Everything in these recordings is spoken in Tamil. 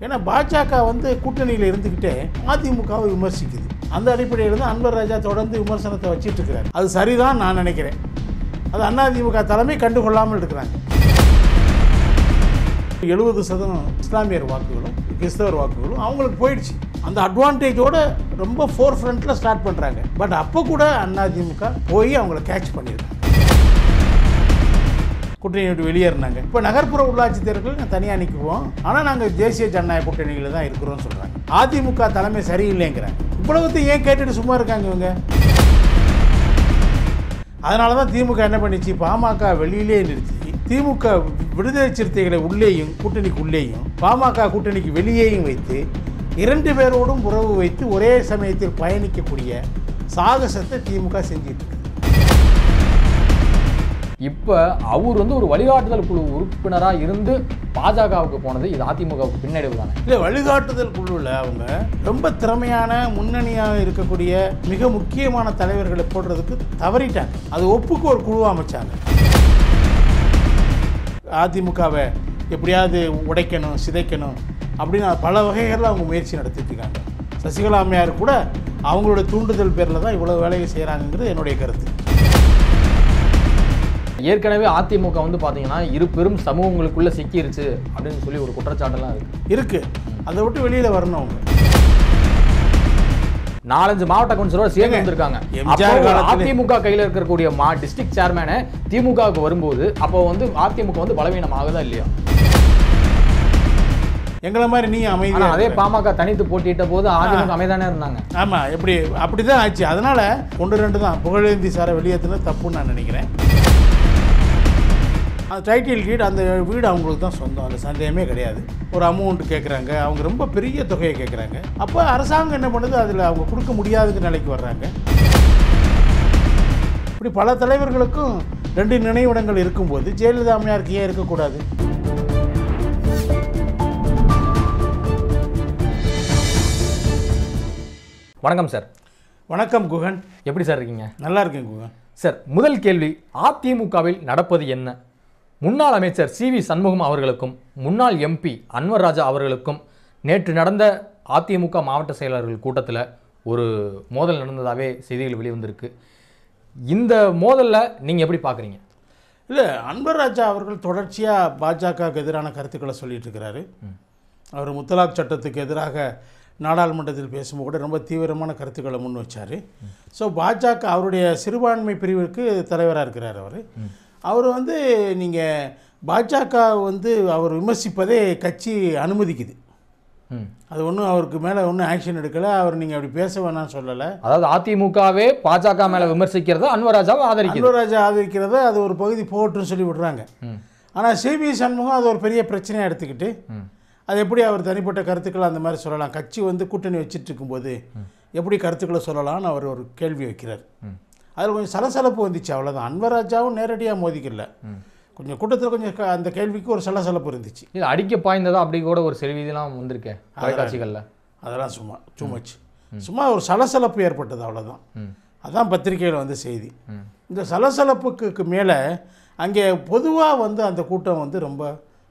ஏன்னா பாஜக வந்து கூட்டணியில் இருந்துக்கிட்டே அதிமுகவை விமர்சிக்குது அந்த அடிப்படையில் தான் அன்வர் ராஜா தொடர்ந்து விமர்சனத்தை வச்சிட்டு இருக்கிறார் அது சரிதான் நான் நினைக்கிறேன் அது அதிமுக தலைமை கண்டுகொள்ளாமல் இருக்கிறாங்க எழுபது சதவீதம் இஸ்லாமியர் வாக்குகளும் கிறிஸ்தவர் வாக்குகளும் அவங்களுக்கு போயிடுச்சு அந்த அட்வான்டேஜோட ரொம்ப ஃபோர் ஃப்ரண்ட்டில் ஸ்டார்ட் பண்ணுறாங்க பட் அப்போ கூட அதிமுக போய் அவங்கள கேட்ச் பண்ணியிருக்காங்க கூட்டணி விட்டு வெளியேறினாங்க இப்போ நகர்ப்புற உள்ளாட்சி தேர்தல் நான் தனியாக நிற்குவோம் ஆனால் நாங்கள் தேசிய ஜனநாயக கூட்டணியில் தான் இருக்கிறோம்னு சொல்கிறாங்க அதிமுக தலைமை சரியில்லைங்கிறாங்க இவ்வளவுத்தையும் ஏன் கேட்டுட்டு சும்மா இருக்காங்க இவங்க அதனால தான் திமுக என்ன பண்ணிச்சு பாமக வெளியிலே நிறுத்தி திமுக விடுதலை சிறுத்தைகளை உள்ளேயும் கூட்டணிக்கு உள்ளேயும் பாமக கூட்டணிக்கு வெளியேயும் வைத்து இரண்டு பேரோடும் உறவு வைத்து ஒரே சமயத்தில் பயணிக்கக்கூடிய சாகசத்தை திமுக செஞ்சிட்டு இருக்கு இப்போ அவர் வந்து ஒரு வழிகாட்டுதல் குழு உறுப்பினராக இருந்து பாஜகவுக்கு போனது இது அதிமுகவுக்கு பின்னடைவு தானே இல்லை வழிகாட்டுதல் குழுவில் அவங்க ரொம்ப திறமையான முன்னணியாக இருக்கக்கூடிய மிக முக்கியமான தலைவர்களை போடுறதுக்கு தவறிட்டாங்க அது ஒப்புக்கு ஒரு குழு அமைச்சாங்க அதிமுகவை எப்படியாவது உடைக்கணும் சிதைக்கணும் அப்படின்னு பல வகைகளில் அவங்க முயற்சி நடத்திட்டு இருக்காங்க சசிகலா அம்மையார் கூட அவங்களோட தூண்டுதல் பேரில் தான் இவ்வளோ வேலையை செய்கிறாங்கிறது என்னுடைய கருத்து ஏற்கனவே அதிமுக வந்து பார்த்தீங்கன்னா இரு பெரும் சமூகங்களுக்குள்ள சிக்கிருச்சு அப்படின்னு சொல்லி ஒரு குற்றச்சாட்டெல்லாம் இருக்கு இருக்கு அதை விட்டு வெளியில் வரணும் அவங்க நாலஞ்சு மாவட்ட கவுன்சிலரோட சேர்ந்து ஏங்க, வந்திருக்காங்க எம்ஜிஆர் அப்போ ஒரு காலத்துல- அதிமுக கையில் இருக்கக்கூடிய மா டிஸ்ட்ரிக்ட் சேர்மேனை திமுகவுக்கு வரும்போது அப்போ வந்து அதிமுக வந்து பலவீனம் ஆகுதா இல்லையா எங்களை மாதிரி நீ ஆனா அமைதியாக அதே பாமக தனித்து போட்டியிட்ட போது அதிமுக அமைதானே இருந்தாங்க ஆமாம் எப்படி அப்படி தான் ஆச்சு அதனால் ஒன்று ரெண்டு தான் புகழேந்தி சாரை வெளியேற்றினது தப்புன்னு நான் நினைக்கிறேன் அந்த டைட்டில் கீட் அந்த வீடு அவங்களுக்கு தான் சொந்தம் அந்த சந்தேகமே கிடையாது ஒரு அமௌண்ட் கேட்குறாங்க அவங்க ரொம்ப பெரிய தொகையை கேட்குறாங்க அப்போ அரசாங்கம் என்ன பண்ணுது அதில் அவங்க கொடுக்க முடியாதுங்கிற நிலைக்கு வர்றாங்க இப்படி பல தலைவர்களுக்கும் ரெண்டு நினைவிடங்கள் இருக்கும்போது ஜெயலலிதா அம்மையாருக்கு ஏன் இருக்கக்கூடாது வணக்கம் சார் வணக்கம் குகன் எப்படி சார் இருக்கீங்க நல்லா இருக்கேன் குகன் சார் முதல் கேள்வி அதிமுகவில் நடப்பது என்ன முன்னாள் அமைச்சர் சி வி சண்முகம் அவர்களுக்கும் முன்னாள் எம்பி அன்வர் ராஜா அவர்களுக்கும் நேற்று நடந்த அதிமுக மாவட்ட செயலாளர்கள் கூட்டத்தில் ஒரு மோதல் நடந்ததாகவே செய்திகள் வெளிவந்திருக்கு இந்த மோதலில் நீங்கள் எப்படி பார்க்குறீங்க இல்லை அன்பர் ராஜா அவர்கள் தொடர்ச்சியாக பாஜகவுக்கு எதிரான கருத்துக்களை சொல்லிட்டு இருக்கிறாரு அவர் முத்தலாக் சட்டத்துக்கு எதிராக நாடாளுமன்றத்தில் பேசும்போது கூட ரொம்ப தீவிரமான கருத்துக்களை முன் வச்சார் ஸோ பாஜக அவருடைய சிறுபான்மை பிரிவுக்கு தலைவராக இருக்கிறார் அவர் அவர் வந்து நீங்கள் பாஜக வந்து அவர் விமர்சிப்பதே கட்சி அனுமதிக்குது ம் அது ஒன்றும் அவருக்கு மேலே ஒன்றும் ஆக்ஷன் எடுக்கலை அவர் நீங்கள் அப்படி பேச வேணாம்னு சொல்லலை அதாவது அதிமுகவே பாஜக மேலே விமர்சிக்கிறத அன்வர் ராஜாவை ஆதரிக்குது அன்பர் ராஜா ஆதரிக்கிறத அது ஒரு பகுதி போகட்டும்னு சொல்லி விடுறாங்க ம் ஆனால் சிபி சண்முகம் அது ஒரு பெரிய பிரச்சனையாக எடுத்துக்கிட்டு ம் அது எப்படி அவர் தனிப்பட்ட கருத்துக்களை அந்த மாதிரி சொல்லலாம் கட்சி வந்து கூட்டணி வச்சிட்டு இருக்கும்போது எப்படி கருத்துக்களை சொல்லலாம்னு அவர் ஒரு கேள்வி வைக்கிறார் ம். அதில் கொஞ்சம் சலசலப்பு வந்துச்சு அவ்வளோதான் அன்வராஜாவும் நேரடியாக மோதிக்கல கொஞ்சம் கூட்டத்தில் கொஞ்சம் க- அந்த கேள்விக்கு ஒரு சலசலப்பு இருந்துச்சு இது அடிக்க பாய்ந்ததா அப்படி கூட ஒரு செய்திலாம் வந்திருக்கே தொலைக்காட்சிகளில் அதெல்லாம் சும்மா டூ மச் சும்மா ஒரு சலசலப்பு ஏற்பட்டது அவ்வளோதான் ம் அதான் பத்திரிக்கையில் வந்த செய்தி ம் இந்த சலசலப்புக்கு மேலே அங்கே பொதுவாக வந்து அந்த கூட்டம் வந்து ரொம்ப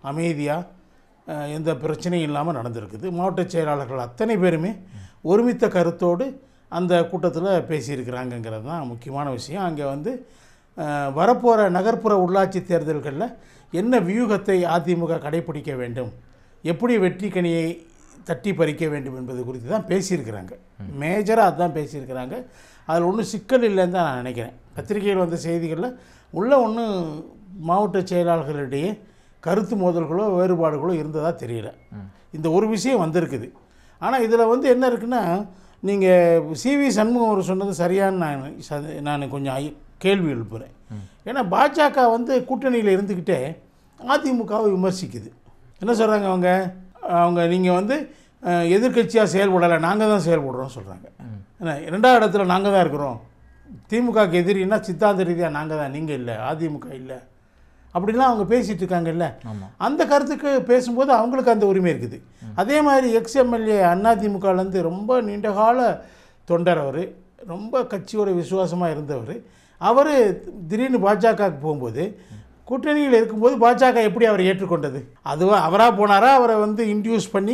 அமைதியாக எந்த பிரச்சனையும் இல்லாமல் நடந்திருக்குது மாவட்ட செயலாளர்கள் அத்தனை பேருமே ஒருமித்த கருத்தோடு அந்த கூட்டத்தில் பேசியிருக்கிறாங்கங்கிறது தான் முக்கியமான விஷயம் அங்கே வந்து வரப்போகிற நகர்ப்புற உள்ளாட்சி தேர்தல்களில் என்ன வியூகத்தை அதிமுக கடைபிடிக்க வேண்டும் எப்படி வெற்றி கனியை தட்டி பறிக்க வேண்டும் என்பது குறித்து தான் பேசியிருக்கிறாங்க மேஜராக அதுதான் பேசியிருக்கிறாங்க அதில் ஒன்றும் சிக்கல் இல்லைன்னு தான் நான் நினைக்கிறேன் பத்திரிகையில் வந்த செய்திகளில் உள்ள ஒன்றும் மாவட்ட செயலாளர்களிடையே கருத்து மோதல்களோ வேறுபாடுகளோ இருந்ததா தெரியல இந்த ஒரு விஷயம் வந்திருக்குது ஆனால் இதில் வந்து என்ன இருக்குன்னா நீங்கள் சிவி சண்முகம் அவர் சொன்னது சரியான நான் ச- நான் கொஞ்சம் ஐ- கேள்வி எழுப்புகிறேன் ஏன்னா பாஜக வந்து கூட்டணியில் இருந்துக்கிட்டே அதிமுகவை விமர்சிக்குது என்ன சொல்கிறாங்க அவங்க அவங்க நீங்கள் வந்து எதிர்கட்சியாக செயல்படலை நாங்கள் தான் செயல்படுறோம் சொல்கிறாங்க என்ன ரெண்டாவது இடத்துல நாங்கள் தான் இருக்கிறோம் திமுகக்கு எதிரின்னா சித்தாந்த ரீதியாக நாங்கள் தான் நீங்கள் இல்லை அதிமுக இல்லை அப்படிலாம் அவங்க பேசிகிட்டு இருக்காங்கல்ல ஆமாம் அந்த கருத்துக்கு பேசும்போது அவங்களுக்கு அந்த உரிமை இருக்குது அதே மாதிரி எக்ஸ் எம்எல்ஏ அதிமுகலேருந்து ரொம்ப நீண்டகால தொண்டர் அவர் ரொம்ப கட்சியோட விசுவாசமாக இருந்தவர் அவர் திடீர்னு பாஜகவுக்கு போகும்போது கூட்டணியில் இருக்கும்போது பாஜக எப்படி அவரை ஏற்றுக்கொண்டது அதுவா அவராக போனாரா அவரை வந்து இன்டியூஸ் பண்ணி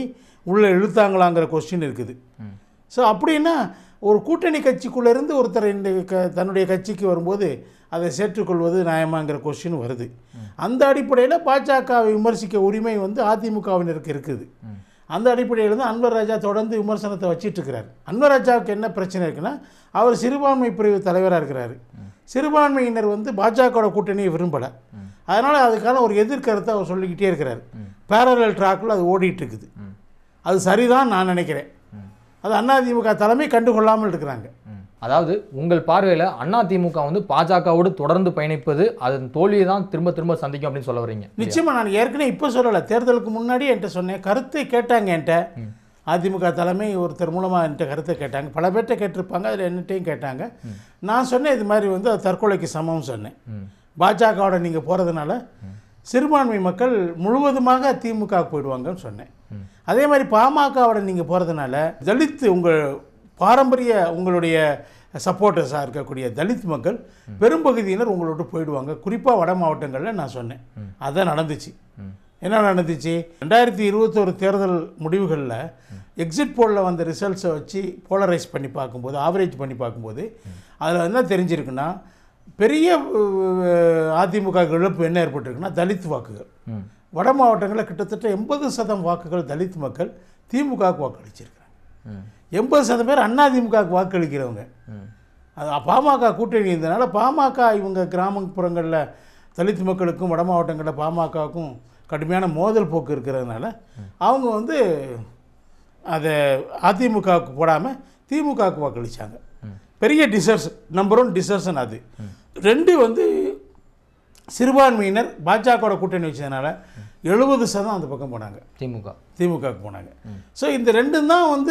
உள்ளே இழுத்தாங்களாங்கிற கொஸ்டின் இருக்குது ஸோ அப்படின்னா ஒரு கூட்டணி கட்சிக்குள்ளே இருந்து ஒருத்தர் இந்த க தன்னுடைய கட்சிக்கு வரும்போது அதை சேர்த்துக்கொள்வது நியாயமாங்கிற கொஸ்டின் வருது அந்த அடிப்படையில் பாஜகவை விமர்சிக்க உரிமை வந்து அதிமுகவினருக்கு இருக்குது அந்த அடிப்படையில் தான் அன்வர் ராஜா தொடர்ந்து விமர்சனத்தை வச்சிட்டு இருக்கிறார் அன்வர் ராஜாவுக்கு என்ன பிரச்சனை இருக்குன்னா அவர் சிறுபான்மை பிரிவு தலைவராக இருக்கிறாரு சிறுபான்மையினர் வந்து பாஜகவோட கூட்டணியை விரும்பலை அதனால் அதுக்கான ஒரு எதிர்கருத்தை அவர் சொல்லிக்கிட்டே இருக்கிறார் பேரலல் ட்ராக்கில் அது ஓடிட்டு இருக்குது அது சரிதான் நான் நினைக்கிறேன் அது அதிமுக தலைமை கண்டுகொள்ளாமல் இருக்கிறாங்க அதாவது உங்கள் பார்வையில் அதிமுக வந்து பாஜகவோடு தொடர்ந்து பயணிப்பது அதன் தோல்வியை தான் திரும்ப திரும்ப சந்திக்கும் அப்படின்னு சொல்ல வரீங்க நிச்சயமா நான் ஏற்கனவே இப்போ சொல்லலை தேர்தலுக்கு முன்னாடி என்கிட்ட சொன்னேன் கருத்தை கேட்டாங்க என்கிட்ட அதிமுக தலைமை ஒருத்தர் மூலமாக என்கிட்ட கருத்தை கேட்டாங்க பல பேர்கிட்ட கேட்டிருப்பாங்க அதில் என்னட்டையும் கேட்டாங்க நான் சொன்னேன் இது மாதிரி வந்து அது தற்கொலைக்கு சமம் சொன்னேன் ம். பாஜகவோட நீங்கள் போகிறதுனால சிறுபான்மை மக்கள் முழுவதுமாக திமுக போயிடுவாங்கன்னு சொன்னேன் அதே மாதிரி பாமகவோட நீங்கள் போகிறதுனால தலித் உங்கள் பாரம்பரிய உங்களுடைய சப்போர்ட்டர்ஸாக இருக்கக்கூடிய தலித் மக்கள் பெரும்பகுதியினர் உங்களோட போயிடுவாங்க குறிப்பாக வட மாவட்டங்களில் நான் சொன்னேன் அதான் நடந்துச்சு என்ன நடந்துச்சு ரெண்டாயிரத்தி இருபத்தோரு தேர்தல் முடிவுகளில் எக்ஸிட் போலில் வந்த ரிசல்ட்ஸை வச்சு போலரைஸ் பண்ணி பார்க்கும்போது ஆவரேஜ் பண்ணி பார்க்கும்போது அதில் என்ன தெரிஞ்சிருக்குன்னா பெரிய அஹ், அதிமுக இழப்பு என்ன ஏற்பட்டிருக்குன்னா தலித் வாக்குகள் ம். வட மாவட்டங்களில் கிட்டத்தட்ட எண்பது சதம் வாக்குகள் தலித் மக்கள் திமுகவுக்கு வாக்களிச்சிருக்காங்க ம். எண்பது சதம் பேர் அதிமுகவுக்கு வாக்களிக்கிறவங்க ம். அது பாமக கூட்டணி இருந்தனால பாமக இவங்க கிராமப்புறங்களில் தலித் மக்களுக்கும் வட மாவட்டங்களில் பாமகவுக்கும் கடுமையான மோதல் போக்கு இருக்கிறதுனால அவங்க வந்து அதை அதிமுகவுக்கு போடாமல் திமுகவுக்கு வாக்களிச்சாங்க பெரிய டிசர்ஸ் நம்பர் ஒன் டிசர்ஷன் அது ரெண்டு வந்து சிறுபான்மையினர் பாஜகவோட கூட்டணி வச்சதுனால எழுபது சதம் அந்த பக்கம் போனாங்க திமுக திமுகவுக்கு போனாங்க ஸோ இந்த ரெண்டும் தான் வந்து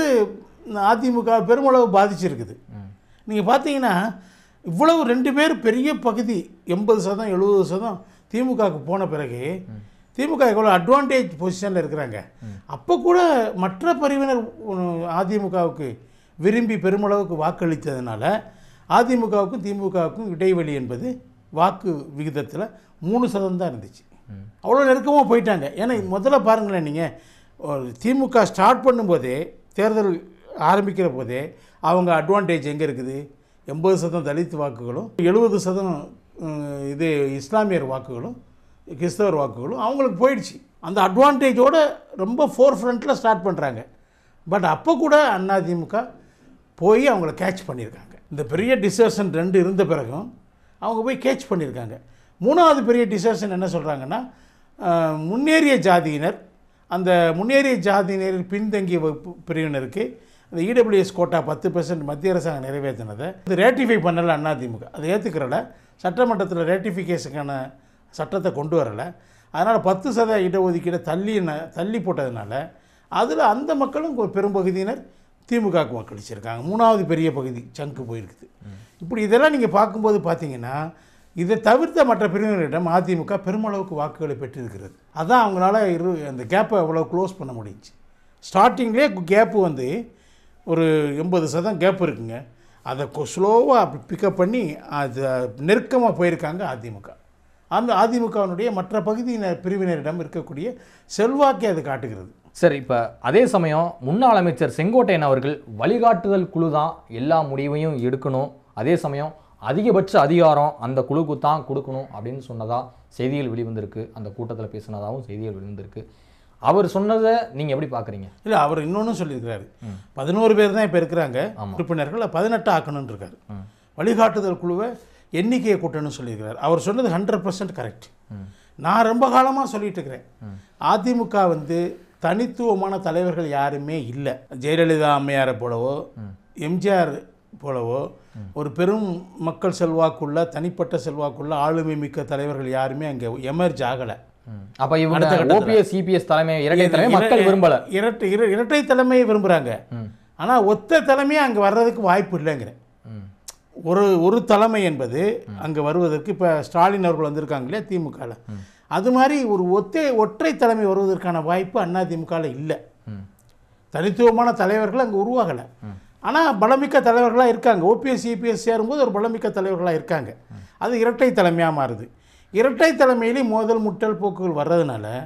அதிமுக பெருமளவு பாதிச்சிருக்குது நீங்கள் பார்த்தீங்கன்னா இவ்வளவு ரெண்டு பேர் பெரிய பகுதி எண்பது சதம் எழுபது சதம் திமுகவுக்கு போன பிறகு திமுக எவ்வளோ அட்வான்டேஜ் பொசிஷனில் இருக்கிறாங்க அப்போ கூட மற்ற பிரிவினர் உம், அதிமுகவுக்கு விரும்பி பெருமளவுக்கு வாக்களித்ததுனால அதிமுகவுக்கும் திமுகவுக்கும் இடைவெளி என்பது வாக்கு விகிதத்தில் மூணு சதம் தான் இருந்துச்சு அவ்வளோ நெருக்கமாக போயிட்டாங்க ஏன்னா முதல்ல பாருங்களேன் நீங்கள் திமுக ஸ்டார்ட் பண்ணும்போதே தேர்தல் ஆரம்பிக்கிற போதே அவங்க அட்வான்டேஜ் எங்கே இருக்குது எண்பது சதம் தலித் வாக்குகளும் எழுபது சதம் உம், இது இஸ்லாமியர் வாக்குகளும் கிறிஸ்தவர் வாக்குகளும் அவங்களுக்கு போயிடுச்சு அந்த அட்வான்டேஜோட ரொம்ப ஃபோர் ஃப்ரண்ட்டில் ஸ்டார்ட் பண்ணுறாங்க பட் அப்போ கூட அதிமுக போய் அவங்கள கேட்ச் பண்ணியிருக்காங்க இந்த பெரிய டிசர்ஷன் ரெண்டு இருந்த பிறகும் அவங்க போய் கேட்ச் பண்ணியிருக்காங்க மூணாவது பெரிய டிசர்ஷன் என்ன சொல்கிறாங்கன்னா அஹ், முன்னேறிய ஜாதியினர் அந்த முன்னேறிய ஜாதியினர் பின்தங்கிய வகுப்பு பிரிவினருக்கு அந்த இடபிள்யூஎஸ் கோட்டா பத்து பெர்சன்ட் மத்திய அரசாங்கம் நிறைவேற்றினதை இது ரேட்டிஃபை பண்ணல அதிமுக அதை ஏற்றுக்கிறல சட்டமன்றத்தில் ரேட்டிஃபிகேஷனுக்கான சட்டத்தை கொண்டு வரலை அதனால் பத்து சத இடஒதுக்கீடை தள்ளி ந- தள்ளி போட்டதுனால அதில் அந்த மக்களும் ஒரு பெரும்பகுதியினர் திமுகவுக்கு வாக்களிச்சிருக்காங்க மூணாவது பெரிய பகுதி சங்கு போயிருக்குது இப்படி இதெல்லாம் நீங்கள் பார்க்கும்போது பார்த்தீங்கன்னா இதை தவிர்த்த மற்ற பிரிவினரிடம் அதிமுக பெருமளவுக்கு வாக்குகளை பெற்றிருக்கிறது அதான் அவங்களால இரு அந்த கேப்பை அவ்வளோ க்ளோஸ் பண்ண முடிஞ்சுச்சு ஸ்டார்டிங்லேயே கேப்பு வந்து ஒரு எண்பது சதம் கேப் இருக்குங்க அதை ஸ்லோவாக பிக்கப் பண்ணி அது நெருக்கமாக போயிருக்காங்க அதிமுக அந்த அதிமுகவினுடைய மற்ற பகுதியினர் பிரிவினரிடம் இருக்கக்கூடிய செல்வாக்கை அது காட்டுகிறது சரி இப்போ அதே சமயம் முன்னாள் அமைச்சர் செங்கோட்டையன் அவர்கள் வழிகாட்டுதல் குழு தான் எல்லா முடிவையும் எடுக்கணும் அதே சமயம் அதிகபட்ச அதிகாரம் அந்த குழுக்கு தான் கொடுக்கணும் அப்படின்னு சொன்னதா செய்திகள் வெளிவந்திருக்கு அந்த கூட்டத்தில் பேசினதாகவும் செய்திகள் வெளிவந்திருக்கு அவர் சொன்னதை நீங்கள் எப்படி பார்க்குறீங்க இல்லை அவர் இன்னொன்றும் சொல்லியிருக்கிறாரு பதினோரு பேர் தான் இப்போ இருக்கிறாங்க உறுப்பினர்கள் பதினெட்டு ஆக்கணும்னு இருக்காரு வழிகாட்டுதல் குழுவை எண்ணிக்கையை கூட்டணும்னு சொல்லியிருக்கிறார் அவர் சொன்னது ஹண்ட்ரட் பர்சன்ட் கரெக்ட் நான் ரொம்ப காலமாக சொல்லிட்டு இருக்கிறேன் அதிமுக வந்து தனித்துவமான தலைவர்கள் யாருமே இல்லை ஜெயலலிதா அம்மையாரை போலவோ எம்ஜிஆர் போலவோ ஒரு பெரும் மக்கள் செல்வாக்குள்ள தனிப்பட்ட செல்வாக்குள்ள ஆளுமை மிக்க தலைவர்கள் யாருமே அங்கே எமர்ஜ் ஆகலை அப்போ இவங்க அடுத்த கட்டத்துல. ஓபிஎஸ் சிபிஎஸ் தலைமை இரட்டை தலைமை மக்கள் விரும்பலை இரட்டை இர- இரட்டை தலைமையை விரும்புகிறாங்க ஆனால் ஒத்த தலைமையே அங்கே வர்றதுக்கு வாய்ப்பு இல்லைங்கிறேன் ஒரு ஒரு தலைமை என்பது அங்கே வருவதற்கு இப்போ ஸ்டாலின் அவர்கள் வந்திருக்காங்க இல்லையா திமுகவில் அது மாதிரி ஒரு ஒத்தை ஒற்றை தலைமை வருவதற்கான வாய்ப்பு அண்ணா திமுகவில் இல்லை தனித்துவமான தலைவர்கள் அங்கே உருவாகலை ஆனால் பலமிக்க தலைவர்களாக இருக்காங்க ஓபிஎஸ் சிபிஎஸ் சேரும்போது ஒரு பலமிக்க தலைவர்களாக இருக்காங்க அது இரட்டை தலைமையாக மாறுது இரட்டை தலைமையிலே மோதல் முட்டல் போக்குகள் வர்றதுனால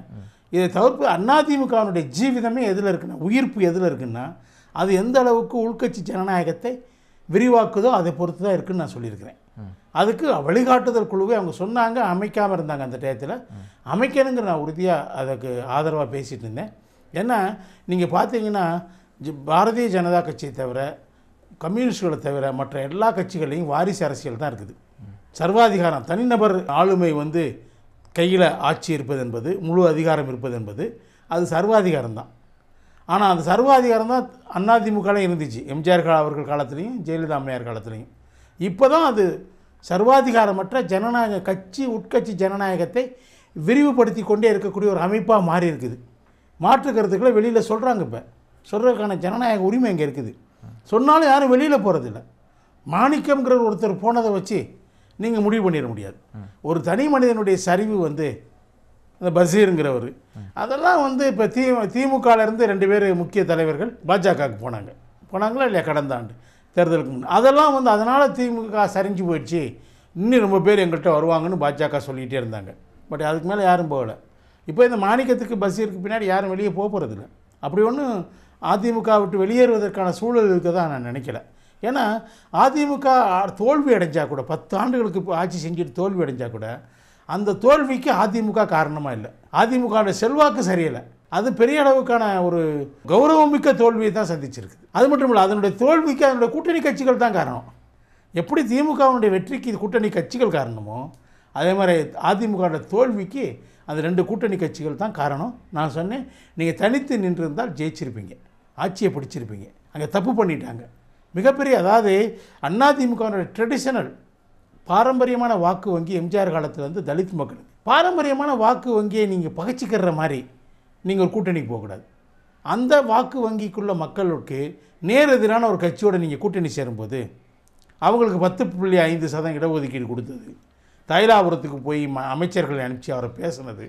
இதை தவிர்ப்பு அதிமுகவினுடைய ஜீவிதமே எதில் இருக்குன்னா உயிர்ப்பு எதில் இருக்குன்னா அது எந்த அளவுக்கு உள்கட்சி ஜனநாயகத்தை விரிவாக்குதோ அதை பொறுத்து தான் இருக்குன்னு நான் சொல்லியிருக்கிறேன் அதுக்கு வழிகாட்டுதல் குழுவை அவங்க சொன்னாங்க அமைக்காமல் இருந்தாங்க அந்த டயத்தில் அமைக்கணுங்கிற நான் உறுதியாக அதுக்கு ஆதரவாக பேசிகிட்டு இருந்தேன் ஏன்னா நீங்கள் பார்த்தீங்கன்னா ஜ- பாரதிய ஜனதா கட்சியை தவிர கம்யூனிஸ்டுகளை தவிர மற்ற எல்லா கட்சிகளையும் வாரிசு அரசியல் தான் இருக்குது சர்வாதிகாரம் தனிநபர் ஆளுமை வந்து கையில் ஆட்சி இருப்பது என்பது முழு அதிகாரம் இருப்பது என்பது அது சர்வாதிகாரம் தான் ஆனால் அந்த சர்வாதிகாரம் தான் அதிமுகலையும் இருந்துச்சு எம்ஜிஆர் கா- அவர்கள் காலத்துலேயும் ஜெயலலிதா அம்மையார் காலத்துலேயும் இப்போ தான் அது சர்வாதிகாரமற்ற ஜனநாயக கட்சி உட்கட்சி ஜனநாயகத்தை விரிவுபடுத்தி கொண்டே இருக்கக்கூடிய ஒரு அமைப்பாக மாறி இருக்குது மாற்று கருத்துக்களை வெளியில் சொல்கிறாங்க இப்போ சொல்கிறதுக்கான ஜனநாயக உரிமை இங்கே இருக்குது சொன்னாலும் யாரும் வெளியில் போகிறதில்ல மாணிக்கம்ங்கிற ஒருத்தர் போனதை வச்சு நீங்கள் முடிவு பண்ணிட முடியாது ஒரு தனி மனிதனுடைய சரிவு வந்து அந்த பஷீருங்கிறவர் அதெல்லாம் வந்து இப்போ தி திமுகலேருந்து ரெண்டு பேர் முக்கிய தலைவர்கள் பாஜகவுக்கு போனாங்க போனாங்களா இல்லையா கடந்த ஆண்டு தேர்தலுக்கு முன்னே அதெல்லாம் வந்து அதனால் திமுக சரிஞ்சு போயிடுச்சு இன்னும் ரொம்ப பேர் எங்கள்கிட்ட வருவாங்கன்னு பாஜக சொல்லிகிட்டே இருந்தாங்க பட் அதுக்கு மேலே யாரும் போகலை இப்போ இந்த மாணிக்கத்துக்கு பஷீருக்கு பின்னாடி யாரும் வெளியே போக போகிறதில்ல அப்படி ஒன்றும் அதிமுக விட்டு வெளியேறுவதற்கான சூழல் இருக்கதா நான் நினைக்கல ஏன்னா அதிமுக தோல்வி அடைஞ்சா கூட பத்து ஆண்டுகளுக்கு இப்போ ஆட்சி செஞ்சுட்டு தோல்வி அடைஞ்சா கூட அந்த தோல்விக்கு அதிமுக காரணமாக இல்லை அதிமுகவோட செல்வாக்கு சரியில்லை அது பெரிய அளவுக்கான ஒரு கௌரவமிக்க தோல்வியை தான் சந்திச்சிருக்குது அது மட்டும் இல்லை அதனுடைய தோல்விக்கு அதனுடைய கூட்டணி கட்சிகள் தான் காரணம் எப்படி திமுகவினுடைய வெற்றிக்கு கூட்டணி கட்சிகள் காரணமோ அதே மாதிரி அதிமுகவோட தோல்விக்கு அந்த ரெண்டு கூட்டணி கட்சிகள் தான் காரணம் நான் சொன்னேன் நீங்கள் தனித்து நின்றிருந்தால் ஜெயிச்சிருப்பீங்க ஆட்சியை பிடிச்சிருப்பீங்க அங்கே தப்பு பண்ணிட்டாங்க மிகப்பெரிய அதாவது அதிமுகவினுடைய ட்ரெடிஷனல் பாரம்பரியமான வாக்கு வங்கி எம்ஜிஆர் காலத்தில் வந்து தலித் மக்களுக்கு பாரம்பரியமான வாக்கு வங்கியை நீங்கள் பகைச்சிக்கிற மாதிரி நீங்கள் ஒரு கூட்டணிக்கு போகக்கூடாது அந்த வாக்கு வங்கிக்குள்ள மக்களுக்கு நேர் எதிரான ஒரு கட்சியோட நீங்கள் கூட்டணி சேரும்போது அவங்களுக்கு பத்து புள்ளி ஐந்து சதம் இடஒதுக்கீடு கொடுத்தது தைலாபுரத்துக்கு போய் ம அமைச்சர்களை அனுப்பிச்சு அவரை பேசுனது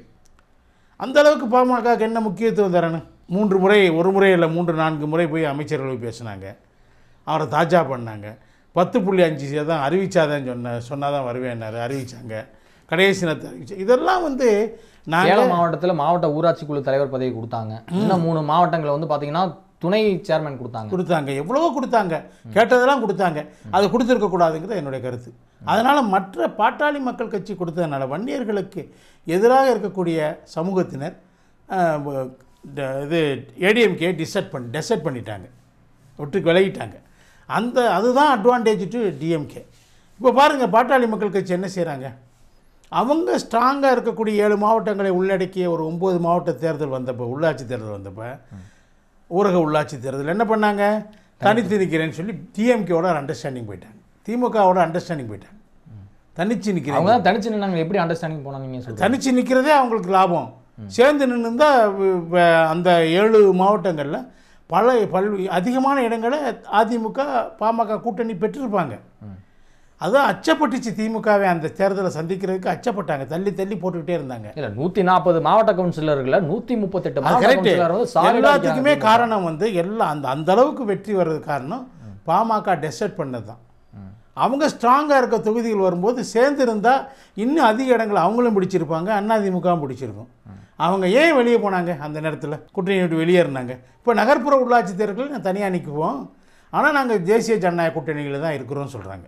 அந்த அளவுக்கு பாமகக்கு என்ன முக்கியத்துவம் தரணும் மூன்று முறை ஒரு முறை இல்லை மூன்று நான்கு முறை போய் அமைச்சர்கள் போய் பேசுனாங்க அவரை தாஜா பண்ணாங்க பத்து புள்ளி அஞ்சு சதம் அறிவிச்சாதான் சொன்ன சொன்னாதான் வருவேன்னாரு அறிவிச்சாங்க கடைசி நேரத்தை அறிவிச்சு இதெல்லாம் வந்து நாங்கள் சேலம் மாவட்டத்தில் மாவட்ட ஊராட்சி குழு தலைவர் பதவி கொடுத்தாங்க இன்னும் மூணு மாவட்டங்களை வந்து பார்த்தீங்கன்னா துணை சேர்மன் கொடுத்தாங்க கொடுத்தாங்க எவ்வளவோ கொடுத்தாங்க கேட்டதெல்லாம் கொடுத்தாங்க அது கொடுத்துருக்க கூடாதுங்கிறது என்னுடைய கருத்து அதனால் மற்ற பாட்டாளி மக்கள் கட்சி கொடுத்ததுனால வன்னியர்களுக்கு எதிராக இருக்கக்கூடிய சமூகத்தினர் ஆஹ், வ- ட- இது ஏடிஎம்கே டிசைட் பண்ணி டெசைட் பண்ணிட்டாங்க விட்டு விலகிட்டாங்க அந்த அதுதான் அட்வான்டேஜ் டு டிஎம்கே இப்போ பாருங்கள் பாட்டாளி மக்கள் கட்சி என்ன செய்கிறாங்க அவங்க ஸ்ட்ராங்காக இருக்கக்கூடிய ஏழு மாவட்டங்களை உள்ளடக்கிய ஒரு ஒம்பது மாவட்ட தேர்தல் வந்தப்போ உள்ளாட்சி தேர்தல் வந்தப்போ ஊரக உள்ளாட்சி தேர்தல் என்ன பண்ணாங்க தனித்து நிற்கிறேன்னு சொல்லி டிஎம்கேவோட அண்டர்ஸ்டாண்டிங் போயிட்டாங்க திமுகவோட அண்டர்ஸ்டாண்டிங் போயிட்டாங்க தனிச்சு அவங்க நிற்கிறாங்க தான் தனிச்சு நின்னாங்க எப்படி அண்டர்ஸ்டாண்டிங் போனாங்க நீங்க சொல்லுங்க தனிச்சு நிற்கிறதே அவங்களுக்கு லாபம் சேர்ந்து நின்று அந்த ஏழு மாவட்டங்களில் பல பல் அதிகமான இடங்களை அதிமுக பாமக கூட்டணி பெற்றிருப்பாங்க அதான் அச்சப்பட்டுச்சு திமுகவை அந்த தேர்தலை சந்திக்கிறதுக்கு அச்சப்பட்டாங்க தள்ளி தள்ளி போட்டுக்கிட்டே இருந்தாங்க இல்ல நூத்தி நாற்பது மாவட்ட கவுன்சிலர்கள நூத்தி முப்பத்தெட்டு அது மாவட்ட கரெக்ட் கவுன்சிலர் வந்து solid ஆ எல்லாத்துக்குமே இருக்காங்க. காரணம் வந்து எல்லாம் அந்த அந்த அளவுக்கு வெற்றி வர்றதுக்கு காரணம் பாமக டெசைட் பண்ணது தான் அவங்க ஸ்ட்ராங்காக இருக்க தொகுதிகள் வரும்போது சேர்ந்து இருந்தால் இன்னும் அதிக இடங்கள் அவங்களும் பிடிச்சிருப்பாங்க அதிமுகவும் பிடிச்சிருக்கும் அவங்க ஏன் வெளியே போனாங்க அந்த நேரத்தில் கூட்டணி விட்டு வெளியேறினாங்க இப்போ நகர்ப்புற உள்ளாட்சி தேர்தலில் நான் தனியாக நிற்குவோம் ஆனால் நாங்கள் தேசிய ஜனநாயக கூட்டணியில் தான் இருக்கிறோம்னு சொல்கிறாங்க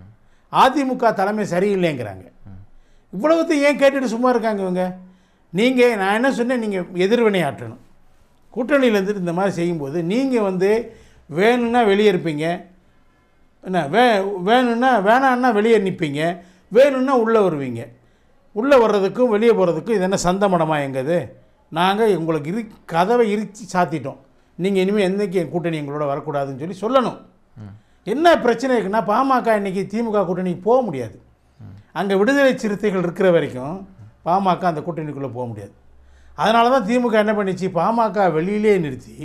அதிமுக தலைமை சரியில்லைங்கிறாங்க இவ்வளவுத்தையும் ஏன் கேட்டுட்டு சும்மா இருக்காங்க இவங்க நீங்கள் நான் என்ன சொன்னேன் நீங்கள் எதிர்வினை ஆற்றணும் கூட்டணியிலேருந்து இந்த மாதிரி செய்யும்போது நீங்கள் வந்து வேணும்னா வெளியே இருப்பீங்க என்ன வே வேணும்னா வேணான்னா வெளியே நிற்பீங்க வேணும்னா உள்ளே வருவீங்க உள்ளே வர்றதுக்கும் வெளியே போகிறதுக்கும் இது என்ன சந்த மடமா எங்கது நாங்கள் உங்களுக்கு இரு கதவை இறுக்கி சாத்திட்டோம் நீங்கள் இனிமேல் என்றைக்கு என் கூட்டணி எங்களோட வரக்கூடாதுன்னு சொல்லி சொல்லணும் என்ன பிரச்சனை இருக்குன்னா பாமக இன்னைக்கு திமுக கூட்டணிக்கு போக முடியாது அங்கே விடுதலை சிறுத்தைகள் இருக்கிற வரைக்கும் பாமக அந்த கூட்டணிக்குள்ளே போக முடியாது அதனால தான் திமுக என்ன பண்ணிச்சு பாமக வெளியிலே நிறுத்தி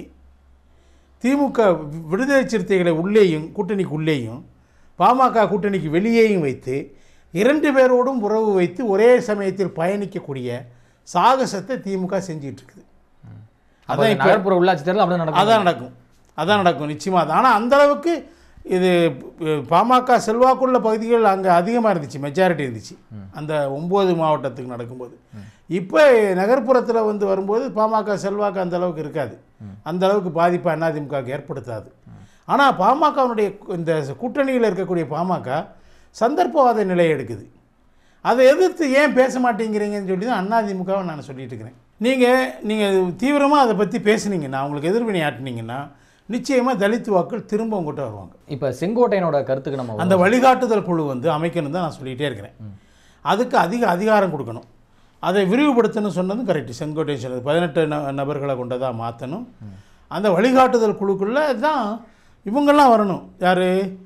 திமுக விடுதலை சிறுத்தைகளை உள்ளேயும் கூட்டணிக்கு உள்ளேயும் பாமக கூட்டணிக்கு வெளியேயும் வைத்து இரண்டு பேரோடும் உறவு வைத்து ஒரே சமயத்தில் பயணிக்கக்கூடிய சாகசத்தை திமுக செஞ்சிட்டு இருக்குது அப்ப அதான் இந்த இப்போ நகர்ப்புற உள்ளாட்சி தேர்தல் அப்படியே நடக்கும் அதான் நடக்கும் அதான் நடக்கும் நிச்சயமாக அது ஆனால் அந்த அளவுக்கு இது அஹ், பாமக செல்வாக்குள்ள பகுதிகள் அங்கே அதிகமாக இருந்துச்சு மெஜாரிட்டி இருந்துச்சு அந்த ஒம்பது மாவட்டத்துக்கு நடக்கும்போது இப்போ நகர்ப்புறத்தில் வந்து வரும்போது பாமக செல்வாக்கு அந்த அளவுக்கு இருக்காது அந்த அளவுக்கு பாதிப்பை அதிமுகவுக்கு ஏற்படுத்தாது ஆனால் பாமகவினுடைய இந்த கூட்டணியில் இருக்கக்கூடிய பாமக சந்தர்ப்பவாத நிலையை எடுக்குது அதை எதிர்த்து ஏன் பேச மாட்டேங்கிறீங்கன்னு சொல்லி தான் அதிமுகவை நான் சொல்லிட்டு இருக்கிறேன் நீங்கள் நீங்கள் தீவிரமாக அதை பற்றி பேசுனீங்கன்னா அவங்களுக்கு எதிர்வினை ஆட்டினீங்கன்னா நிச்சயமாக தலித் வாக்கள் திரும்ப உங்கள்கிட்ட வருவாங்க இப்போ செங்கோட்டையனோட கருத்துக்கு நம்ம அந்த வழிகாட்டுதல் குழு வந்து அமைக்கணும் தான் நான் சொல்லிகிட்டே இருக்கிறேன் அதுக்கு அதிக அதிகாரம் கொடுக்கணும் அதை விரிவுபடுத்தணும்னு சொன்னதும் கரெக்டு செங்கோட்டை சொன்னது பதினெட்டு ந நபர்களை கொண்டதாக மாற்றணும் அந்த வழிகாட்டுதல் குழுக்குள்ளே தான் இவங்கெல்லாம் வரணும் யார்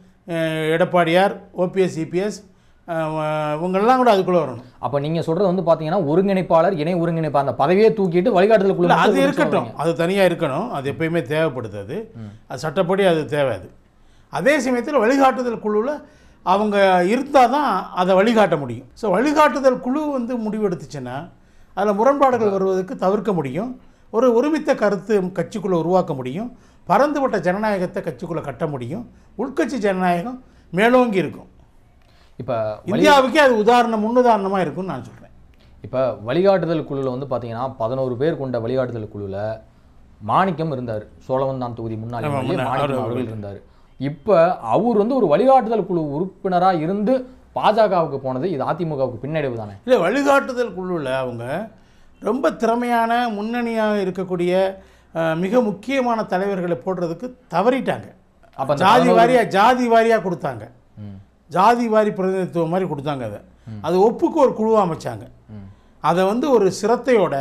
எடப்பாடியார் ஓபிஎஸ் இபிஎஸ் இவங்கெல்லாம் கூட அதுக்குள்ளே வரணும் அப்போ நீங்க சொல்றது வந்து பாத்தீங்கன்னா ஒருங்கிணைப்பாளர் இணை ஒருங்கிணைப்பாளர் அந்த பதவியே தூக்கிட்டு வழிகாட்டுதல் குழு இல்லை அது மட்டும் இருக்கட்டும் அது தனியாக இருக்கணும் அது எப்பயுமே தேவைப்படுது அது அது சட்டப்படி அது தேவை அது அதே சமயத்தில் வழிகாட்டுதல் குழுவில் அவங்க இருந்தால் தான் அதை வழிகாட்ட முடியும் ஸோ வழிகாட்டுதல் குழு வந்து முடிவெடுத்துச்சுன்னா அதில் முரண்பாடுகள் வருவதற்கு தவிர்க்க முடியும் ஒரு ஒருமித்த கருத்து கட்சிக்குள்ளே உருவாக்க முடியும் பரந்துபட்ட ஜனநாயகத்தை கட்சிக்குள்ளே கட்ட முடியும் உள்கட்சி ஜனநாயகம் மேலோங்கி இருக்கும் இப்போ இந்தியாவுக்கே அது உதாரணம் முன்னுதாரணமாக இருக்கும்னு நான் சொல்கிறேன் இப்போ வழிகாட்டுதல் குழுவில் வந்து பார்த்தீங்கன்னா பதினோரு பேர் கொண்ட வழிகாட்டுதல் குழுவில் மாணிக்கம் இருந்தார் சோழவந்தான் தொகுதி முன்னாள் ஆமா, MLA முன்ன- மாணிக்கம் அவரு- அவர்கள் இருந்தார் இப்போ அவர் வந்து ஒரு வழிகாட்டுதல் குழு உறுப்பினராக இருந்து பாஜகவுக்கு போனது இது அதிமுகவுக்கு பின்னடைவு தானே இல்லை வழிகாட்டுதல் குழுவில் அவங்க ரொம்ப திறமையான முன்னணியாக இருக்கக்கூடிய அஹ், மிக முக்கியமான தலைவர்களை போடுறதுக்கு தவறிட்டாங்க அப்ப அந்த ஜாதி பதினோரு- வாரியாக ஜாதி வாரியாக கொடுத்தாங்க ம் ஜாதி வாரி பிரதிநிதித்துவம் மாதிரி கொடுத்தாங்க அதை அது ஒப்புக்கு ஒரு குழு அமைச்சாங்க ம் அதை வந்து ஒரு சிரத்தையோட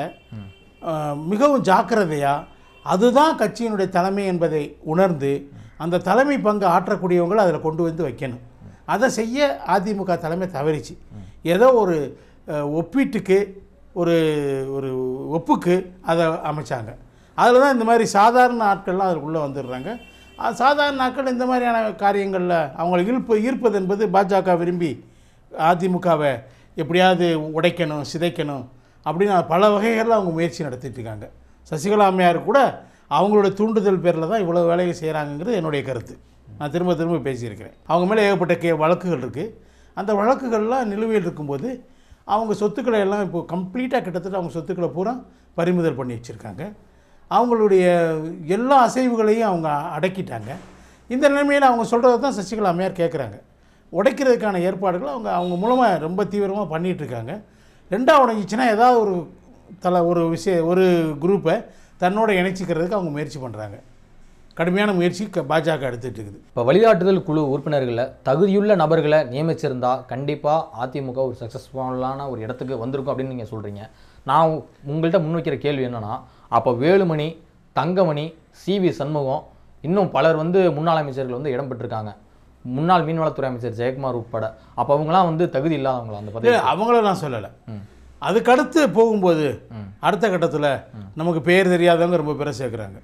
அஹ், மிகவும் ஜாக்கிரதையாக அதுதான் கட்சியினுடைய தலைமை என்பதை உணர்ந்து அந்த தலைமை பங்கு ஆற்றக்கூடியவங்களை அதில் கொண்டு வந்து வைக்கணும் அதை செய்ய அதிமுக தலைமை தவறிச்சு ஏதோ ஒரு அஹ், ஒப்பீட்டுக்கு ஒரு ஒரு ஒப்புக்கு அதை அமைச்சாங்க அதில் தான் இந்த மாதிரி சாதாரண ஆட்கள்லாம் அதுக்குள்ளே வந்துடுறாங்க அஹ், சாதாரண ஆட்கள் இந்த மாதிரியான காரியங்களில் அவங்களை ஈர்ப்பு ஈர்ப்பது என்பது பாஜக விரும்பி அதிமுகவை எப்படியாவது உடைக்கணும் சிதைக்கணும் அப்படின்னு பல வகைகளில் அவங்க முயற்சி நடத்திட்டு இருக்காங்க சசிகலா அம்மையார் கூட அவங்களோட தூண்டுதல் பேரில் தான் இவ்வளோ வேலையை செய்கிறாங்கங்கிறது என்னுடைய கருத்து நான் திரும்ப திரும்ப பேசியிருக்கிறேன் அவங்க மேலே ஏகப்பட்ட கே வழக்குகள் இருக்குது அந்த வழக்குகள்லாம் நிலுவையில் இருக்கும்போது அவங்க சொத்துக்களை எல்லாம் இப்போ கம்ப்ளீட்டாக கிட்டத்தட்ட அவங்க சொத்துக்களை பூரா பறிமுதல் பண்ணி வச்சுருக்காங்க அவங்களுடைய எல்லா அசைவுகளையும் அவங்க அடக்கிட்டாங்க இந்த நிலைமையில் அவங்க சொல்கிறத தான் சசிகலா அம்மையார் கேட்குறாங்க உடைக்கிறதுக்கான ஏற்பாடுகளை அவங்க அவங்க மூலமாக ரொம்ப தீவிரமாக பண்ணிகிட்டு இருக்காங்க ரெண்டாவது உடைஞ்சிச்சுன்னா ஏதாவது ஒரு தலை ஒரு விஷய ஒரு குரூப்பை தன்னோட இணைச்சிக்கிறதுக்கு அவங்க முயற்சி பண்ணுறாங்க கடுமையான முயற்சி க- பாஜக எடுத்துகிட்டு இருக்குது இப்போ வழிகாட்டுதல் குழு உறுப்பினர்களில் தகுதியுள்ள நபர்களை நியமிச்சிருந்தா கண்டிப்பாக அதிமுக ஒரு சக்ஸஸ்ஃபுல்லான ஒரு இடத்துக்கு வந்திருக்கும் அப்படின்னு நீங்கள் சொல்கிறீங்க நான் உங்கள்கிட்ட முன்வைக்கிற கேள்வி என்னன்னா அப்போ வேலுமணி தங்கமணி சி வி சண்முகம் இன்னும் பலர் வந்து முன்னாள் அமைச்சர்கள் வந்து இடம் பெற்றிருக்காங்க முன்னாள் மீன்வளத்துறை அமைச்சர் ஜெயக்குமார் உட்பட அப்போ அவங்களாம் வந்து தகுதி இல்லாதவங்களா அந்த பதவி இல்லை அவங்கள நான் சொல்லலை அதுக்கடுத்து போகும்போது அடுத்த கட்டத்தில் நமக்கு பேர் தெரியாதவங்க ரொம்ப பேரை சேர்க்குறாங்க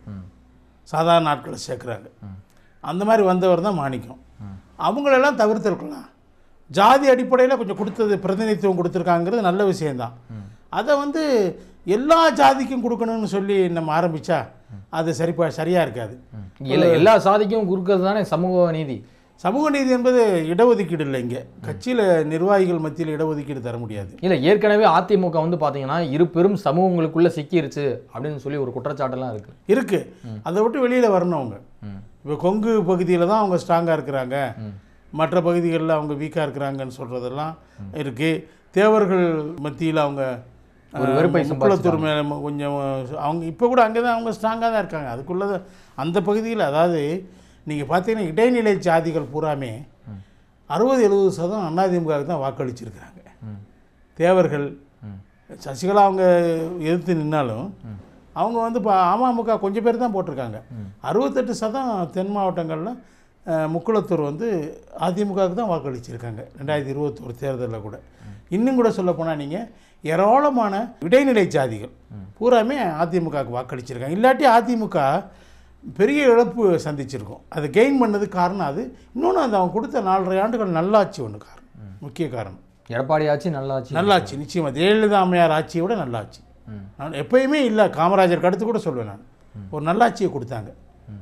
சாதாரண ஆட்களை சேர்க்குறாங்க அந்த மாதிரி வந்தவர் தான் மாணிக்கம் அவங்களெல்லாம் தவிர்த்திருக்கலாம் ஜாதி அடிப்படையில் கொஞ்சம் கொடுத்தது பிரதிநிதித்துவம் கொடுத்துருக்காங்கிறது நல்ல விஷயம்தான் அதை வந்து எல்லா ஜாதிக்கும் கொடுக்கணும்னு சொல்லி நம்ம ஆரம்பித்தா அது சரிப்பா சரியாக இருக்காது இல்லை எல்லா சாதிக்கும் குறுக்கிறது தானே சமூக நீதி சமூக நீதி என்பது இடஒதுக்கீடு இல்லை இங்கே கட்சியில் நிர்வாகிகள் மத்தியில் இடஒதுக்கீடு தர முடியாது இல்லை ஏற்கனவே அதிமுக வந்து பார்த்தீங்கன்னா இரு பெரும் சமூகங்களுக்குள்ள சிக்கிருச்சு அப்படின்னு சொல்லி ஒரு குற்றச்சாட்டெல்லாம் இருக்கு இருக்கு அதை விட்டு வெளியில் வரணும் அவங்க ம். இப்போ கொங்கு பகுதியில் தான் அவங்க ஸ்ட்ராங்காக இருக்கிறாங்க மற்ற பகுதிகளில் அவங்க வீக்காக இருக்கிறாங்கன்னு சொல்கிறதெல்லாம் இருக்குது தேவர்கள் மத்தியில் அவங்க ஒரு வெறுப்பை முக்குளத்தூர் மேலே கொஞ்சம் அவங்க இப்போ கூட அங்கே தான் அவங்க ஸ்ட்ராங்காக தான் இருக்காங்க அதுக்குள்ளே தான் அந்த பகுதியில் அதாவது நீங்கள் பார்த்தீங்கன்னா இடைநிலை ஜாதிகள் பூராமே அறுபது எழுபது சதம் அதிமுகவுக்கு தான் வாக்களிச்சிருக்கிறாங்க ம். தேவர்கள் ம். சசிகலா அவங்க எதிர்த்து நின்னாலும் அவங்க வந்து இப்போ அமமுக கொஞ்சம் பேர் தான் போட்டிருக்காங்க அறுபத்தெட்டு சதம் தென் மாவட்டங்களில் அஹ், முக்குளத்தூர் வந்து அதிமுகவுக்கு தான் வாக்களிச்சிருக்காங்க ரெண்டாயிரத்தி இருபத்தோரு தேர்தலில் கூட இன்னும் கூட சொல்ல போனால் நீங்கள் ஏராளமான இடைநிலை ஜாதிகள் பூராமே அதிமுகவுக்கு வாக்களிச்சிருக்காங்க இல்லாட்டி அதிமுக பெரிய இழப்பு சந்திச்சிருக்கும் அது கெயின் பண்ணதுக்கு காரணம் அது இன்னொன்று அது அவங்க கொடுத்த நாலரை ஆண்டுகள் நல்லாட்சி ஒன்று காரணம் முக்கிய காரணம் எடப்பாடி ஆட்சி நல்லாச்சு நல்லாட்சி நிச்சயமாக ஜெயலலிதா அம்மையார் ஆட்சியை விட நல்லாட்சி ம். நான் எப்பயுமே இல்லை காமராஜருக்கு அடுத்து கூட சொல்வேன் நான் ஒரு நல்லாட்சியை கொடுத்தாங்க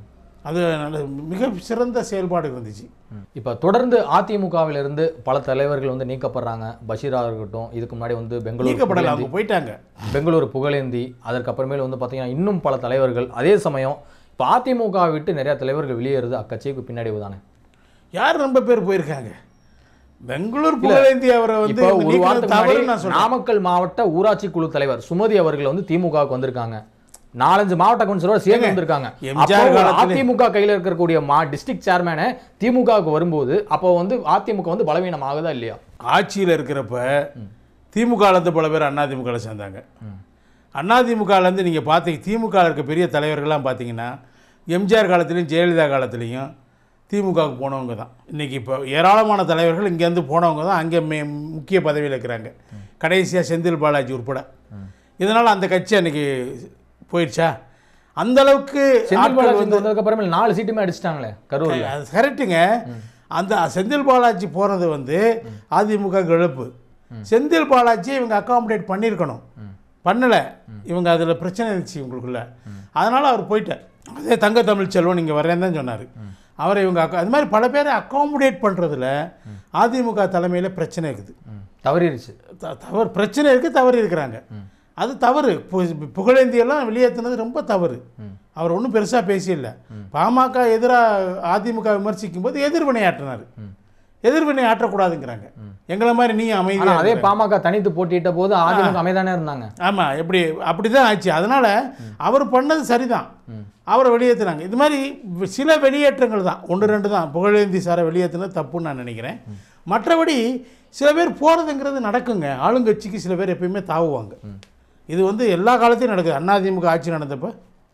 அது நல்ல மிக சிறந்த செயல்பாடு இருந்துச்சு இப்போ தொடர்ந்து அதிமுகவிலிருந்து பல தலைவர்கள் வந்து நீக்கப்படுறாங்க பஷீரா இருக்கட்டும் இதுக்கு முன்னாடி வந்து பெங்களூர் நீக்கப்படலை அவங்க போயிட்டாங்க பெங்களூர் புகழேந்தி அதற்கப்புறமேல் வந்து பார்த்தீங்கன்னா இன்னும் பல தலைவர்கள் அதே சமயம் இப்போ அதிமுக விட்டு நிறைய தலைவர்கள் வெளியேறுது அக்கட்சிக்கு பின்னடைவு தானே யார் ரொம்ப பேர் போயிருக்காங்க பெங்களூர் புகழேந்தி அவரை வந்து இப்போ ஒரு நீக்கினது வாரத்துக்கு தவறுன்னு முன்னாடி நான் சொல்றேன் நாமக்கல் மாவட்ட ஊராட்சி குழு தலைவர் சுமதி அவர்கள் வந்து திமுகவுக்கு வந்திருக்காங்க நாலஞ்சு மாவட்ட கவுன்சிலரோட சேர்ந்து வந்திருக்காங்க எம்ஜிஆர் அப்போ ஒரு காலத்துல- அதிமுக கையில இருக்கக்கூடிய மா டிஸ்ட்ரிக்ட் சேர்மேனை திமுகவுக்கு வரும்போது அப்போ வந்து அதிமுக வந்து பலவீனம் ஆகுதா இல்லையா ஆட்சியில் இருக்கிறப்ப திமுகலேருந்து பல பேர் அதிமுகவில் சேர்ந்தாங்க அதிமுகலேருந்து நீங்கள் பார்த்தீங்க திமுக இருக்க பெரிய தலைவர்கள்லாம் பார்த்தீங்கன்னா எம்ஜிஆர் காலத்துலேயும் ஜெயலலிதா காலத்துலேயும் திமுகவுக்கு போனவங்க தான் இன்றைக்கி இப்போ ஏராளமான தலைவர்கள் இங்கேருந்து போனவங்க தான் அங்கே மே முக்கிய பதவியில் இருக்கிறாங்க கடைசியாக செந்தில் பாலாஜி உட்பட இதனால் அந்த கட்சி அன்றைக்கி போயிடுச்சா அந்த அளவுக்கு செந்தில் ஆட்கள் பாலாஜி வந்து வந்ததுக்கு அப்புறமே நாலு சீட்டுமே அடிச்சிட்டாங்களே கரூர்ல அது கரெக்டுங்க அந்த செந்தில் பாலாஜி போகிறது வந்து அதிமுக இழப்பு செந்தில் பாலாஜி இவங்க அகாமடேட் பண்ணியிருக்கணும் பண்ணலை இவங்க அதில் பிரச்சனை இருந்துச்சு இவங்களுக்குள்ள அதனால் அவர் போயிட்டார் அதே தங்க தமிழ் செல்வன் இங்கே வரேன்னு தான் சொன்னார் அவரை இவங்க அக்க- அது மாதிரி பல பேரை அகாமடேட் பண்ணுறதுல அதிமுக தலைமையில் பிரச்சனை இருக்குது ம், தவறிடுச்சு த- தவறு பிரச்சனை இருக்குது தவறு இருக்கிறாங்க அது தவறு பு- புகழேந்தியெல்லாம் வெளியேற்றினது ரொம்ப தவறு அவர் ஒன்றும் பெருசாக பேசியில்லை பாமக எதிராக அதிமுக விமர்சிக்கும் போது எதிர்வினையாற்றினார் எதிர்வினை ஆற்றக்கூடாதுங்கிறாங்க எங்களை மாதிரி நீ ஆனா அமைதியாக அதே பாமக தனித்து போட்டியிட்ட போது அதிமுக அமைதானே இருந்தாங்க ஆமாம் எப்படி அப்படி தான் ஆச்சு அதனால் அவர் பண்ணது சரிதான் அவரை வெளியேற்றினாங்க இது மாதிரி வி- சில வெளியேற்றங்கள் தான் ஒன்று ரெண்டு தான் புகழேந்தி சாரை வெளியேற்றினது தப்புன்னு நான் நினைக்கிறேன் மற்றபடி சில பேர் போகிறதுங்கிறது நடக்குங்க ஆளுங்கட்சிக்கு சில பேர் எப்பயுமே தாவுவாங்க இது வந்து எல்லா காலத்தையும் நடக்குது அதிமுக ஆட்சி நடந்தப்போ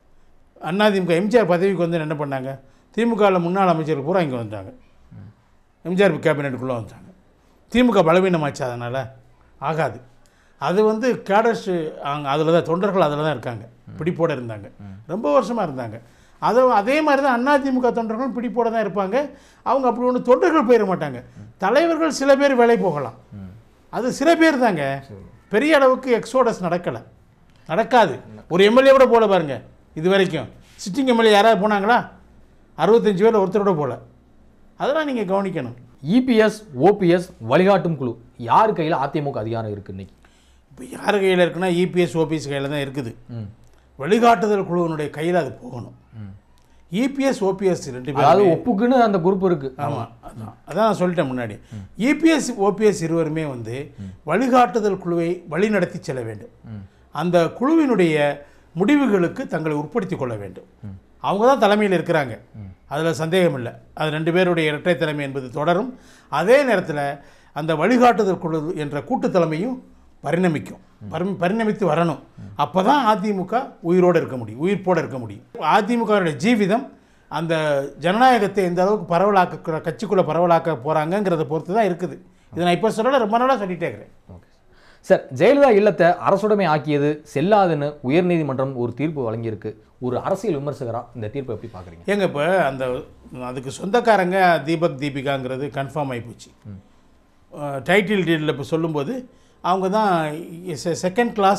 அதிமுக எம்ஜிஆர் பதவிக்கு வந்து என்ன பண்ணாங்க திமுகவில் முன்னாள் அமைச்சர்கள் பூரா இங்கே வந்தாங்க எம்ஜிஆர் கேபினெட்டுக்குள்ளே வந்துட்டாங்க திமுக பலவீனமாச்சு அதனால் ஆகாது அது வந்து கேடர்ஸ் அங்கே அதில் தான் தொண்டர்கள் அதில் தான் இருக்காங்க பிடிப்போட இருந்தாங்க ரொம்ப வருஷமாக இருந்தாங்க அதை அதே மாதிரி தான் அதிமுக தொண்டர்களும் பிடிப்போட தான் இருப்பாங்க அவங்க அப்படி ஒன்று தொண்டர்கள் போயிட மாட்டாங்க தலைவர்கள் சில பேர் வேலை போகலாம் அது சில பேர் தாங்க பெரிய அளவுக்கு எக்ஸோடஸ் நடக்கலை நடக்காது ஒரு எம்எல்ஏ கூட போல பாருங்க இது வரைக்கும் சிட்டிங் எம்எல்ஏ யாராவது போனாங்களா அறுபத்தஞ்சு பேர் ஒருத்தரோட போல அதெல்லாம் நீங்கள் கவனிக்கணும் இபிஎஸ் ஓபிஎஸ் வழிகாட்டும் குழு யார் கையில் அதிமுக அதிகாரம் இருக்கு இன்னைக்கு இப்போ யார் கையில் இருக்குன்னா இபிஎஸ் ஓபிஎஸ் கையில் தான் இருக்குது ம். வழிகாட்டுதல் குழுவினுடைய கையில் அது போகணும் இபிஎஸ் ஓபிஎஸ் ரெண்டு பேரும் அதாவது ஒப்புக்குன்னு அந்த குரூப் இருக்கு ஆமாம் அதான் அதான் நான் சொல்லிட்டேன் முன்னாடி இபிஎஸ் ஓபிஎஸ் இருவருமே வந்து வழிகாட்டுதல் குழுவை வழிநடத்தி செல்ல வேண்டும் அந்த குழுவினுடைய முடிவுகளுக்கு தங்களை உட்படுத்திக் கொள்ள வேண்டும் அவங்க தான் தலைமையில் இருக்கிறாங்க அதில் சந்தேகம் இல்லை அது ரெண்டு பேருடைய இரட்டை தலைமை என்பது தொடரும் அதே நேரத்தில் அந்த வழிகாட்டுதல் குழு என்ற கூட்டு தலைமையும் பரிணமிக்கும் பரி பரிணமித்து வரணும் அப்போ தான் அதிமுக உயிரோடு இருக்க முடியும் உயிர்ப்போடு இருக்க முடியும் அதிமுகவுடைய ஜீவிதம் அந்த ஜனநாயகத்தை எந்த அளவுக்கு பரவலாக்க கட்சிக்குள்ளே பரவலாக்க போகிறாங்கங்கிறத பொறுத்து தான் இருக்குது இதை நான் இப்போ சொல்லல ரொம்ப நாளாக சொல்லிட்டே இருக்கிறேன் ஓகே சார் ஜெயலலிதா இல்லத்தை அரசுடைமை ஆக்கியது செல்லாதுன்னு உயர்நீதிமன்றம் ஒரு தீர்ப்பு வழங்கியிருக்கு ஒரு அரசியல் விமர்சகரா இந்த தீர்ப்பை எப்படி பார்க்குறீங்க ஏங்க இப்போ அந்த அதுக்கு சொந்தக்காரங்க தீபக் தீபிகாங்கிறது கன்ஃபார்ம் ஆகிப்போச்சு டைட்டில் டீடில் இப்போ சொல்லும்போது அவங்க தான் செகண்ட் கிளாஸ்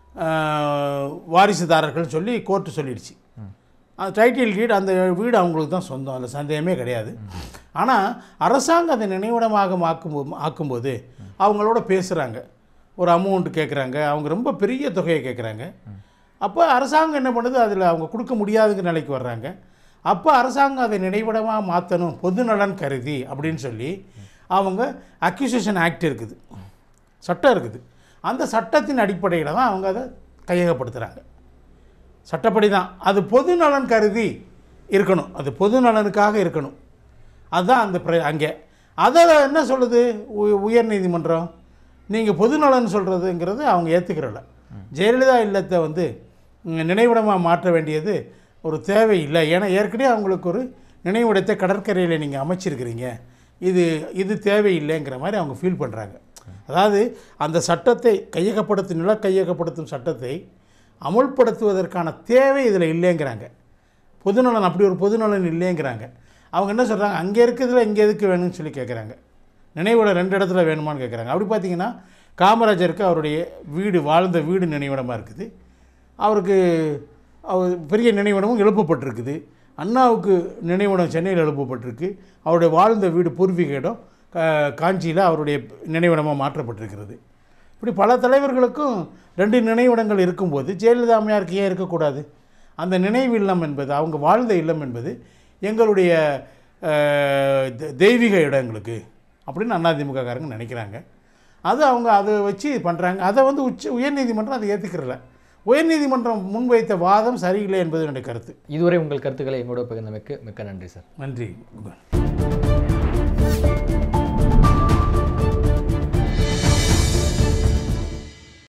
வாரிசுதாரர்கள் சொல்லி கோர்ட்டு சொல்லிடுச்சு அந்த டைட்டில் டீட் அந்த வீடு அவங்களுக்கு தான் சொந்தம் அதில் சந்தேகமே கிடையாது ஆனால் அரசாங்கம் அதை நினைவிடமாக ஆக்கும் ஆக்கும்போது அவங்களோட பேசுகிறாங்க ஒரு அமௌண்ட் கேட்குறாங்க அவங்க ரொம்ப பெரிய தொகையை கேட்குறாங்க அப்போ அரசாங்கம் என்ன பண்ணுது அதில் அவங்க கொடுக்க முடியாதுங்கிற நிலைக்கு வர்றாங்க அப்போ அரசாங்கம் அதை நினைவிடமாக மாற்றணும் பொது நலன் கருதி அப்படின்னு சொல்லி அவங்க அக்யூசேஷன் ஆக்ட் இருக்குது சட்டம் இருக்குது அந்த சட்டத்தின் அடிப்படையில் தான் அவங்க அதை கையகப்படுத்துகிறாங்க சட்டப்படி தான் அது பொது நலன் கருதி இருக்கணும் அது பொது நலனுக்காக இருக்கணும் அதுதான் அந்த பிர அங்கே அதை என்ன சொல்லுது உ- உயர்நீதிமன்றம் நீங்கள் பொது நலன் சொல்கிறதுங்கிறது அவங்க ஏற்றுக்கிறல ஜெயலலிதா இல்லத்தை வந்து ம், நினைவிடமாக மாற்ற வேண்டியது ஒரு தேவை இல்லை ஏன்னா ஏற்கனவே அவங்களுக்கு ஒரு நினைவிடத்தை கடற்கரையில் நீங்கள் அமைச்சிருக்கிறீங்க இது இது தேவையில்லைங்கிற மாதிரி அவங்க ஃபீல் பண்ணுறாங்க அதாவது அந்த சட்டத்தை கையகப்படுத்தும் நில கையகப்படுத்தும் சட்டத்தை அமுல்படுத்துவதற்கான தேவை இதில் இல்லைங்கிறாங்க பொதுநலன் அப்படி ஒரு பொதுநலன் இல்லைங்கிறாங்க அவங்க என்ன சொல்கிறாங்க அங்கே இருக்கிறதுல இங்கே எதுக்கு வேணும்னு சொல்லி கேட்குறாங்க நினைவிடம் ரெண்டு இடத்துல வேணுமான்னு கேட்குறாங்க அப்படி பார்த்தீங்கன்னா காமராஜருக்கு அவருடைய வீடு வாழ்ந்த வீடு நினைவிடமாக இருக்குது அவருக்கு அவர் பெரிய நினைவிடமும் எழுப்பப்பட்டிருக்குது அண்ணாவுக்கு நினைவிடம் சென்னையில் எழுப்பப்பட்டிருக்கு அவருடைய வாழ்ந்த வீடு பூர்வீக இடம் கா- காஞ்சியில் அவருடைய நினைவிடமாக மாற்றப்பட்டிருக்கிறது இப்படி பல தலைவர்களுக்கும் ரெண்டு நினைவிடங்கள் இருக்கும்போது ஜெயலலிதா அம்மையாருக்கு ஏன் இருக்கக்கூடாது அந்த நினைவு இல்லம் என்பது அவங்க வாழ்ந்த இல்லம் என்பது எங்களுடைய அஹ், தெ- தெய்வீக இடங்களுக்கு அப்படின்னு அதிமுககாரங்க நினைக்கிறாங்க அது அவங்க அதை வச்சு பண்ணுறாங்க அதை வந்து உச்ச உயர்நீதிமன்றம் அதை ஏற்றுக்கிறல உயர்நீதிமன்றம் முன்வைத்த வாதம் சரியில்லை என்பது என்னுடைய கருத்து இதுவரை உங்கள் கருத்துக்களை எங்களோட பகிர்ந்தமைக்கு மிக்க நன்றி சார் நன்றி